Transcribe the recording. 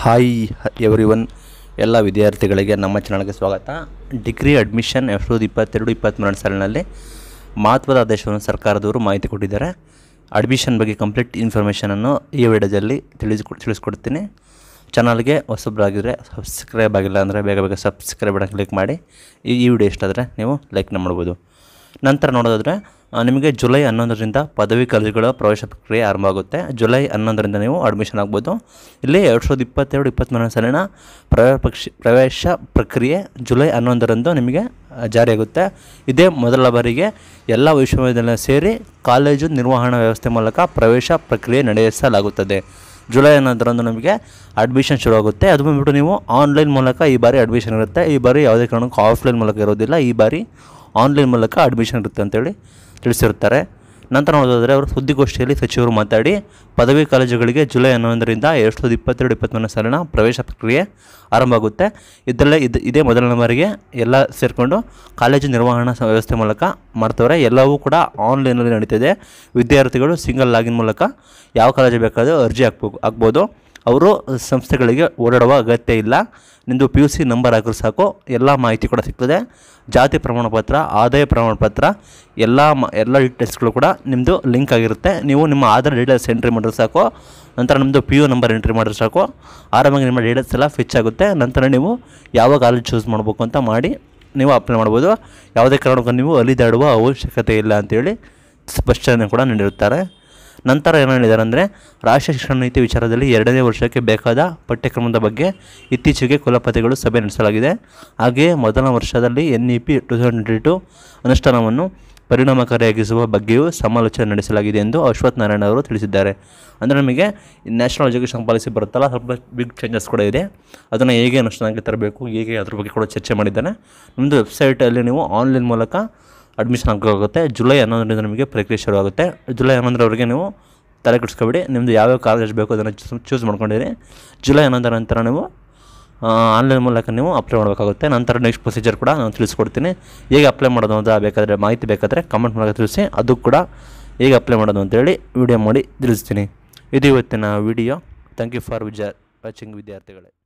hi every one ಎಲ್ಲ ವಿದ್ಯಾರ್ಥಿಗಳಿಗೆ ನಮ್ಮ ಚಾನಲ್ಗೆ ಸ್ವಾಗತ ಡಿಗ್ರಿ ಅಡ್ಮಿಷನ್ ಎರಡು ಸಾವಿರದ ಇಪ್ಪತ್ತೆರಡು ಇಪ್ಪತ್ತ್ಮೂರನೇ ಸಾಲಿನಲ್ಲಿ ಮಹತ್ವದ ಆದೇಶವನ್ನು ಸರ್ಕಾರದವರು ಮಾಹಿತಿ ಕೊಟ್ಟಿದ್ದಾರೆ ಅಡ್ಮಿಷನ್ ಬಗ್ಗೆ ಕಂಪ್ಲೀಟ್ ಇನ್ಫಾರ್ಮೇಷನನ್ನು ಈ ವಿಡಿಯೋದಲ್ಲಿ ತಿಳಿಸ್ಕೊ ತಿಳಿಸ್ಕೊಡ್ತೀನಿ ಚಾನಲ್ಗೆ ಹೊಸಬ್ರಾಗಿದ್ದರೆ ಸಬ್ಸ್ಕ್ರೈಬ್ ಆಗಿಲ್ಲ ಅಂದರೆ ಬೇಗ ಬೇಗ ಸಬ್ಸ್ಕ್ರೈಬ್ ಬಟನ್ ಕ್ಲಿಕ್ ಮಾಡಿ ಈ ಈ ವಿಡಿಯೋ ಇಷ್ಟ ಆದರೆ ನೀವು ಲೈಕ್ನ ಮಾಡ್ಬೋದು ನಂತರ ನೋಡೋದಾದರೆ ಆ, ನಿಮಗೆ ಜುಲೈ ಹನ್ನೊಂದರಿಂದ ಪದವಿ ಕಾಲೇಜುಗಳ ಪ್ರವೇಶ ಪ್ರಕ್ರಿಯೆ ಆರಂಭ ಆಗುತ್ತೆ ಜುಲೈ ಹನ್ನೊಂದರಿಂದ ನೀವು ಅಡ್ಮಿಷನ್ ಆಗ್ಬೋದು ಇಲ್ಲಿ ಎರಡು ಸಾವಿರದ ಇಪ್ಪತ್ತೆರಡು ಇಪ್ಪತ್ತ್ಮೂರನೇ ಸಾಲಿನ ಪ್ರವೇಶ ಪಕ್ಷಿ ಪ್ರವೇಶ ಪ್ರಕ್ರಿಯೆ ಜುಲೈ ಹನ್ನೊಂದರಂದು ನಿಮಗೆ ಆ, ಜಾರಿಯಾಗುತ್ತೆ ಇದೇ ಮೊದಲ ಬಾರಿಗೆ ಎಲ್ಲ ವಿಶ್ವವಿದ್ಯಾಲಯ ಸೇರಿ ಕಾಲೇಜು ನಿರ್ವಹಣಾ ವ್ಯವಸ್ಥೆ ಮೂಲಕ ಪ್ರವೇಶ ಪ್ರಕ್ರಿಯೆ ನಡೆಸಲಾಗುತ್ತದೆ ಜುಲೈ ಹನ್ನೊಂದರಂದು ನಮಗೆ ಅಡ್ಮಿಷನ್ ಶುರುವಾಗುತ್ತೆ ಅದು ಬಂದ್ಬಿಟ್ಟು ನೀವು ಆನ್ಲೈನ್ ಮೂಲಕ ಈ ಬಾರಿ ಅಡ್ಮಿಷನ್ ಇರುತ್ತೆ ಈ ಬಾರಿ ಯಾವುದೇ ಕಾರಣಕ್ಕೂ ಆಫ್ಲೈನ್ ಮೂಲಕ ಇರೋದಿಲ್ಲ ಈ ಬಾರಿ ಆನ್ಲೈನ್ ಮೂಲಕ ಅಡ್ಮಿಷನ್ ಇರುತ್ತೆ ಅಂತೇಳಿ ತಿಳಿಸಿರುತ್ತಾರೆ ನಂತರ ನೋಡೋದಾದರೆ ಅವರು ಸುದ್ದಿಗೋಷ್ಠಿಯಲ್ಲಿ ಸಚಿವರು ಮಾತಾಡಿ ಪದವಿ ಕಾಲೇಜುಗಳಿಗೆ ಜುಲೈ ಹನ್ನೊಂದರಿಂದ ಎರಡು ಸಾವಿರದ ಇಪ್ಪತ್ತೆರಡು ಇಪ್ಪತ್ತ್ಮೂರನೇ ಸಾಲಿನ ಪ್ರವೇಶ ಪ್ರಕ್ರಿಯೆ ಆರಂಭ ಆಗುತ್ತೆ ಇದರಲ್ಲೇ ಇದು ಇದೇ ಮೊದಲನೇ ಬಾರಿಗೆ ಎಲ್ಲ ಸೇರಿಕೊಂಡು ಕಾಲೇಜು ನಿರ್ವಹಣಾ ಸ- ವ್ಯವಸ್ಥೆ ಮೂಲಕ ಮಾಡ್ತವ್ರೆ ಎಲ್ಲವೂ ಕೂಡ ಆನ್ಲೈನಲ್ಲಿ ನಡೀತಿದೆ ವಿದ್ಯಾರ್ಥಿಗಳು ಸಿಂಗಲ್ ಲಾಗಿನ್ ಮೂಲಕ ಯಾವ ಕಾಲೇಜು ಬೇಕಾದರೂ ಅರ್ಜಿ ಹಾಕ್ಬೇಕು ಹಾಕ್ಬೋದು ಅವರು ಸಂಸ್ಥೆಗಳಿಗೆ ಓಡಾಡುವ ಅಗತ್ಯ ಇಲ್ಲ ನಿಮ್ಮದು ಪಿ ಯು ಸಿ ನಂಬರ್ ಹಾಕಿದ್ರೆ ಸಾಕು ಎಲ್ಲ ಮಾಹಿತಿ ಕೂಡ ಸಿಗ್ತದೆ ಜಾತಿ ಪ್ರಮಾಣ ಪತ್ರ ಆದಾಯ ಪ್ರಮಾಣ ಪತ್ರ ಎಲ್ಲ ಮ ಎಲ್ಲ ಡೀಟೇಲ್ಸ್ಗಳು ಕೂಡ ನಿಮ್ಮದು ಲಿಂಕ್ ಆಗಿರುತ್ತೆ ನೀವು ನಿಮ್ಮ ಆಧಾರ್ ಡೀಟೇಲ್ಸ್ ಎಂಟ್ರಿ ಮಾಡಿದ್ರೆ ಸಾಕು ನಂತರ ನಿಮ್ಮದು ಪಿ ಯು ನಂಬರ್ ಎಂಟ್ರಿ ಮಾಡಿದ್ರೆ ಸಾಕು ಆರಾಮಾಗಿ ನಿಮ್ಮ ಡೀಟೇಲ್ಸ್ ಎಲ್ಲ ಫಿಚ್ ಆಗುತ್ತೆ ನಂತರ ನೀವು ಯಾವ ಕಾಲೇಜ್ ಚೂಸ್ ಮಾಡಬೇಕು ಅಂತ ಮಾಡಿ ನೀವು ಅಪ್ಲೈ ಮಾಡ್ಬೋದು ಯಾವುದೇ ಕಾರಣಕ್ಕೂ ನೀವು ಅಲಿದಾಡುವ ಅವಶ್ಯಕತೆ ಇಲ್ಲ ಅಂತೇಳಿ ಸ್ಪಷ್ಟನೆ ಕೂಡ ನೀಡಿರುತ್ತಾರೆ ನಂತರ ಏನು ಹೇಳಿದ್ದಾರೆ ಅಂದರೆ ರಾಷ್ಟ್ರೀಯ ಶಿಕ್ಷಣ ನೀತಿ ವಿಚಾರದಲ್ಲಿ ಎರಡನೇ ವರ್ಷಕ್ಕೆ ಬೇಕಾದ ಪಠ್ಯಕ್ರಮದ ಬಗ್ಗೆ ಇತ್ತೀಚೆಗೆ ಕುಲಪತಿಗಳು ಸಭೆ ನಡೆಸಲಾಗಿದೆ ಹಾಗೆಯೇ ಮೊದಲ ವರ್ಷದಲ್ಲಿ N E P two thousand twenty two ಅನುಷ್ಠಾನವನ್ನು ಪರಿಣಾಮಕಾರಿಯಾಗಿಸುವ ಬಗ್ಗೆಯೂ ಸಮಾಲೋಚನೆ ನಡೆಸಲಾಗಿದೆ ಎಂದು ಅಶ್ವಥ್ ನಾರಾಯಣ ಅವರು ತಿಳಿಸಿದ್ದಾರೆ ಅಂದರೆ ನಮಗೆ ನ್ಯಾಷನಲ್ ಎಜುಕೇಷನ್ ಪಾಲಿಸಿ ಬರುತ್ತಲ್ಲ ಸ್ವಲ್ಪ ಬಿಗ್ ಚೇಂಜಸ್ ಕೂಡ ಇದೆ ಅದನ್ನು ಹೇಗೆ ಅನುಷ್ಠಾನಕ್ಕೆ ತರಬೇಕು ಹೇಗೆ ಅದ್ರ ಬಗ್ಗೆ ಕೂಡ ಚರ್ಚೆ ಮಾಡಿದ್ದಾನೆ ನಿಮ್ಮದು ವೆಬ್ಸೈಟಲ್ಲಿ ನೀವು ಆನ್ಲೈನ್ ಮೂಲಕ ಅಡ್ಮಿಷನ್ ಆಗೋಗುತ್ತೆ ಜುಲೈ ಹನ್ನೊಂದರಿಂದ ನಿಮಗೆ ಪ್ರಕ್ರಿಯೆ ಶುರುವಾಗುತ್ತೆ ಜುಲೈ ಹನ್ನೊಂದರವರೆಗೆ ನೀವು ತಲೆ ಕೆಡಿಸ್ಕೊಬೇಡಿ ನಿಮ್ಮದು ಯಾವ್ಯಾವ ಕಾಲೇಜ್ ಬೇಕು ಅದನ್ನು ಚೂಸ್ ಮಾಡ್ಕೊಂಡಿರಿ ಜುಲೈ ಹನ್ನೊಂದರ ನಂತರ ನೀವು ಆನ್ಲೈನ್ ಮೂಲಕ ನೀವು ಅಪ್ಲೈ ಮಾಡಬೇಕಾಗುತ್ತೆ ನಂತರ ನೆಕ್ಸ್ಟ್ ಪ್ರೊಸೀಜರ್ ಕೂಡ ನಾನು ತಿಳಿಸ್ಕೊಡ್ತೀನಿ ಹೇಗೆ ಅಪ್ಲೈ ಮಾಡೋದು ಅಂತ ಬೇಕಾದರೆ ಮಾಹಿತಿ ಬೇಕಾದರೆ ಕಮೆಂಟ್ ಮೂಲಕ ತಿಳಿಸಿ ಅದು ಕೂಡ ಹೇಗೆ ಅಪ್ಲೈ ಮಾಡೋದು ಅಂತೇಳಿ ವಿಡಿಯೋ ಮಾಡಿ ತಿಳಿಸ್ತೀನಿ ಇದು ಇವತ್ತಿನ video thank you for visa watching ವಿದ್ಯಾರ್ಥಿಗಳೇ